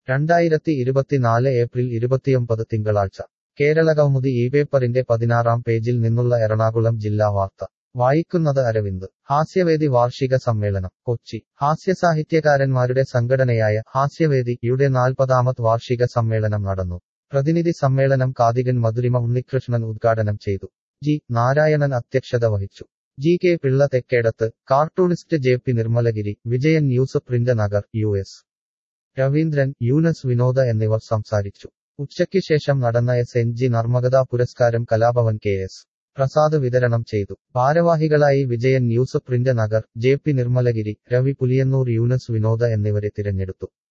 രണ്ടായിരത്തി ഇരുപത്തിനാല് ഏപ്രിൽ ഇരുപത്തിയൊമ്പത് തിങ്കളാഴ്ച കേരളകൗമുദി ഈ പേപ്പറിന്റെ പതിനാറാം പേജിൽ നിന്നുള്ള എറണാകുളം ജില്ലാ വാർത്ത വായിക്കുന്നത് അരവിന്ദ് ഹാസ്യവേദി വാർഷിക സമ്മേളനം കൊച്ചി ഹാസ്യസാഹിത്യകാരന്മാരുടെ സംഘടനയായ ഹാസ്യവേദി യുടെ നാൽപ്പതാമത് വാർഷിക സമ്മേളനം നടന്നു പ്രതിനിധി സമ്മേളനം കാതികൻ മധുരിമ ഉണ്ണികൃഷ്ണൻ ഉദ്ഘാടനം ചെയ്തു ജി നാരായണൻ അധ്യക്ഷത വഹിച്ചു G K Pillai Thekkedath cartoonist J P Nirmalagiri Vijayan newsprint Nagar U S Raveendran Yunus Vinoda എന്നിവർ സംസാരിച്ചു ഉച്ചയ്ക്ക് ശേഷം നടന്ന എസ് എൻ ജി നർമ്മഗതാ പുരസ്കാരം കലാഭവൻ കെ എസ് പ്രസാദ് വിതരണം ചെയ്തു ഭാരവാഹികളായി Vijayan newsprint Nagar J P Nirmalagiri Ravi Puliyannoor Yunus Vinoda എന്നിവരെ തിരഞ്ഞെടുത്തു